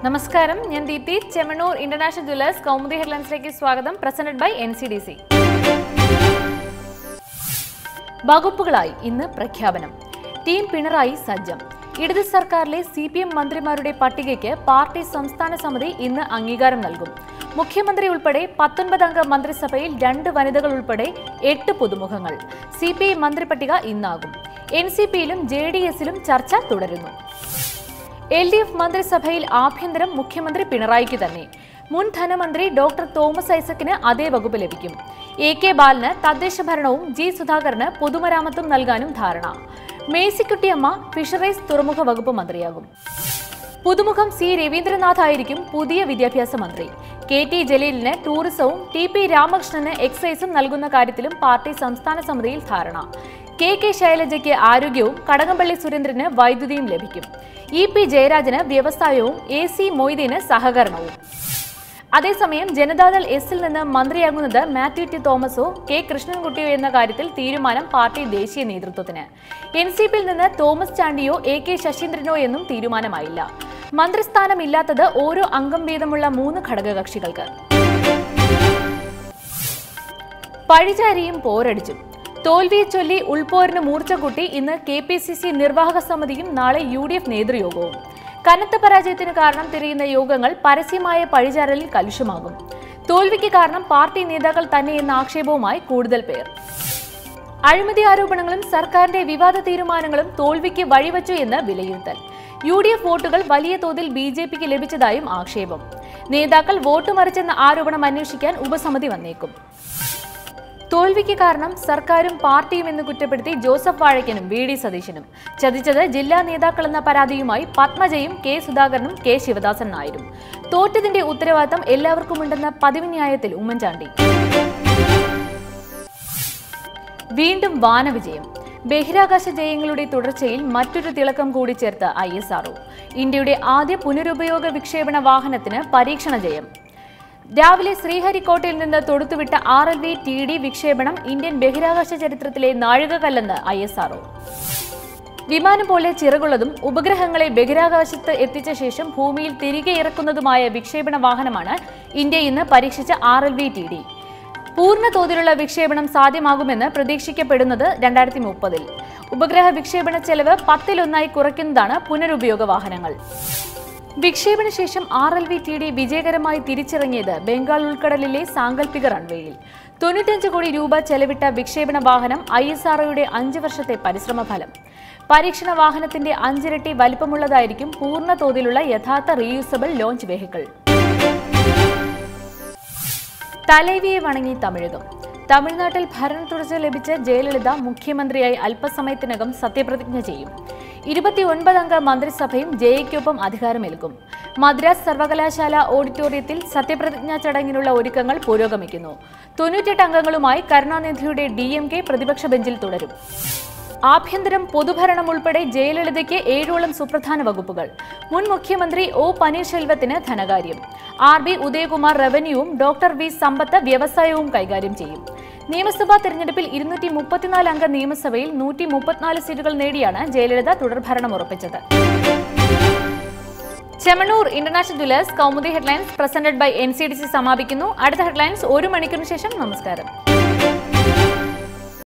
നമസ്കാരം ഞാൻ Deepthi Chemmanur International Jewellers Kaumudi ഹെഡ്ലൈൻസിലേക്ക് സ്വാഗതം presented by N C D C വകുപ്പുകളായി ഇന്ന് പ്രഖ്യാപനം ടീം പിണറായി സജ്ജം ഇടത് സർക്കാരിലെ സി പി എം മന്ത്രിമാരുടെ പട്ടികയ്ക്ക് പാർട്ടി സംസ്ഥാന സമിതി ഇന്ന് അംഗീകാരം നൽകും മുഖ്യമന്ത്രി ഉൾപ്പെടെ പത്തൊൻപത് അംഗ മന്ത്രിസഭയിൽ രണ്ട് വനിതകൾ ഉൾപ്പെടെ എട്ട് പുതുമുഖങ്ങൾ സി പി ഐ മന്ത്രിപട്ടിക ഇന്നാകും എൻ സി പിയിലും ജെ ഡി എസിലും ചർച്ച തുടരുന്നു എൽ ഡി എഫ് മന്ത്രിസഭയിൽ ആഭ്യന്തരം മുഖ്യമന്ത്രി പിണറായിക്ക് തന്നെ മുൻ ധനമന്ത്രി ഡോക്ടർ തോമസ് ഐസക്കിന് അതേ വകുപ്പ് ലഭിക്കും എ കെ ബാലന് തദ്ദേശ ഭരണവും ജി സുധാകരന് പൊതുമരാമത്തും നൽകാനും ധാരണ മേഴ്സിക്കുട്ടിയമ്മ ഫിഷറീസ് തുറമുഖ വകുപ്പ് മന്ത്രിയാകും പുതുമുഖം സി രവീന്ദ്രനാഥ് ആയിരിക്കും പുതിയ വിദ്യാഭ്യാസ മന്ത്രി കെ ടി ജലീലിന് ടൂറിസവും ടി പി രാമകൃഷ്ണന് എക്സൈസും നൽകുന്ന കാര്യത്തിലും പാർട്ടി സംസ്ഥാന സമിതിയിൽ ധാരണ കെ കെ ശൈലജയ്ക്ക് ആരോഗ്യവും കടകംപള്ളി സുരേന്ദ്രന് വൈദ്യുതിയും ലഭിക്കും ഇ പി ജയരാജന് വ്യവസായവും എ സി മൊയ്തീന് സഹകരണവും അതേസമയം ജനതാദൾ എസിൽ നിന്ന് മന്ത്രിയാകുന്നത് മാത്യു ടി തോമസോ കെ കൃഷ്ണൻകുട്ടിയോ എന്ന കാര്യത്തിൽ തീരുമാനം പാർട്ടി ദേശീയ നേതൃത്വത്തിന് എൻ സി പിയിൽ നിന്ന് തോമസ് ചാണ്ടിയോ എ കെ ശശീന്ദ്രനോ എന്നും തീരുമാനമായില്ല മന്ത്രിസ്ഥാനമില്ലാത്തത് ഓരോ അംഗം വീതമുള്ള മൂന്ന് ഘടകകക്ഷികൾക്ക് പഴിചാരിയും പോരടിച്ചും തോൽവിയെ ചൊല്ലി ഉൾപോരിന് മൂർച്ച കൂട്ടി ഇന്ന് കെ പി സി സി നിർവാഹക സമിതിയും നാളെ യു ഡി എഫ് നേതൃയോഗവും കനത്ത പരാജയത്തിന് കാരണം തിരയുന്ന യോഗങ്ങൾ പരസ്യമായ പഴിചാരലിൽ കലുഷമാകും തോൽവിക്ക് കാരണം പാർട്ടി നേതാക്കൾ തന്നെ എന്ന ആക്ഷേപവുമായി കൂടുതൽ പേർ അഴിമതി ആരോപണങ്ങളും സർക്കാരിന്റെ വിവാദ തീരുമാനങ്ങളും തോൽവിക്ക് വഴിവച്ചു എന്ന് വിലയിരുത്തൽ യു ഡി എഫ് വോട്ടുകൾ വലിയ തോതിൽ ബി ജെ പിക്ക് ലഭിച്ചതായും ആക്ഷേപം നേതാക്കൾ വോട്ട് മറിച്ചെന്ന ആരോപണം അന്വേഷിക്കാൻ ഉപസമിതി വന്നേക്കും തോൽവിക്ക് കാരണം സർക്കാരും പാർട്ടിയും എന്ന് കുറ്റപ്പെടുത്തി ജോസഫ് വാഴയ്ക്കനും വി ഡി സതീശനും ചതിച്ചത് ജില്ലാ നേതാക്കളെന്ന പരാതിയുമായി പത്മജയും കെ സുധാകരനും കെ ശിവദാസൻ നായരും തോറ്റതിന്റെ ഉത്തരവാദിത്തം എല്ലാവർക്കുമുണ്ടെന്ന പതിവ് ന്യായത്തിൽ ഉമ്മൻചാണ്ടി വീണ്ടും വാനവിജയം ബഹിരാകാശ ജയങ്ങളുടെ തുടർച്ചയിൽ മറ്റൊരു തിളക്കം കൂടി ചേർത്ത് ഐ എസ് ആർഒ ഇന്ത്യയുടെ ആദ്യ പുനരുപയോഗ വിക്ഷേപണ വാഹനത്തിന് പരീക്ഷണ ജയം രാവിലെ ശ്രീഹരിക്കോട്ടയിൽ നിന്ന് തൊടുത്തുവിട്ട R L V T D വിക്ഷേപണം ഇന്ത്യൻ ബഹിരാകാശ ചരിത്രത്തിലെ നാഴികകല്ലെന്ന് ഐ എസ് ആർഒ വിമാനം പോലെ ചിറകുള്ളതും ഉപഗ്രഹങ്ങളെ ബഹിരാകാശത്ത് എത്തിച്ച ശേഷം ഭൂമിയിൽ തിരികെ ഇറക്കുന്നതുമായ വിക്ഷേപണ വാഹനമാണ് ഇന്ത്യ ഇന്ന് പരീക്ഷിച്ച R L V T D പൂർണ്ണ തോതിലുള്ള വിക്ഷേപണം സാധ്യമാകുമെന്ന് പ്രതീക്ഷിക്കപ്പെടുന്നത് രണ്ടായിരത്തി മുപ്പതിൽ ഉപഗ്രഹ വിക്ഷേപണ ചെലവ് പത്തിലൊന്നായി കുറയ്ക്കുന്നതാണ് പുനരുപയോഗ വാഹനങ്ങൾ വിക്ഷേപണ ശേഷം R L V T D വിജയകരമായി തിരിച്ചിറങ്ങിയത് ബംഗാൾ ഉൾക്കടലിലെ സാങ്കല്പിക റൺവേയിൽ തൊണ്ണൂറ്റഞ്ച് കോടി രൂപ ചെലവിട്ട വിക്ഷേപണ വാഹനം ഐ എസ് ആർഒയുടെ അഞ്ച് വർഷത്തെ പരിശ്രമ ഫലം പരീക്ഷണ വാഹനത്തിന്റെ അഞ്ചിരട്ടി വലിപ്പമുള്ളതായിരിക്കും പൂർണ്ണ തോതിലുള്ള യഥാർത്ഥ റീയൂസബിൾ ലോഞ്ച് വെഹിക്കിൾ തലൈവിയെ വണങ്ങി തമിഴകം തമിഴ്നാട്ടിൽ ഭരണ തുടർച്ച ലഭിച്ച ജയലളിത മുഖ്യമന്ത്രിയായി അല്പസമയത്തിനകം സത്യപ്രതിജ്ഞ ചെയ്യും ഇരുപത്തിയൊൻപതംഗ മന്ത്രിസഭയും ജയയ്ക്കൊപ്പം അധികാരമേൽക്കും മദ്രാസ് സർവകലാശാല ഓഡിറ്റോറിയത്തിൽ സത്യപ്രതിജ്ഞാ ചടങ്ങിനുള്ള ഒരുക്കങ്ങൾ പുരോഗമിക്കുന്നു തൊണ്ണൂറ്റെട്ട് അംഗങ്ങളുമായി കരുണാനിധിയുടെ ഡി എം കെ പ്രതിപക്ഷ ബെഞ്ചിൽ തുടരും ആഭ്യന്തരം പൊതുഭരണം ഉൾപ്പെടെ ജയലളിതയ്ക്ക് ഏഴോളം സുപ്രധാന വകുപ്പുകൾ മുൻ മുഖ്യമന്ത്രി ഒ പനീർശെൽവത്തിന് ധനകാര്യം ആർ ബി ഉദയകുമാർ റവന്യൂവും ഡോക്ടർ വി സമ്പത്ത് വ്യവസായവും കൈകാര്യം ചെയ്യും നിയമസഭാ തെരഞ്ഞെടുപ്പിൽ ഇരുന്നൂറ്റി മുപ്പത്തിനാല് അംഗ നിയമസഭയിൽ നൂറ്റി മുപ്പത്തിനാല് സീറ്റുകൾ നേടിയാണ് ജയലളിത തുടർഭരണം ഉറപ്പിച്ചത് Chemmanur International Jewellers Kaumudi headlines presented by N C D C സമാപിക്കുന്നു അടുത്ത ഹെഡ്ലൈൻസ് ഒരു മണിക്കൂറിന് ശേഷം നമസ്കാരം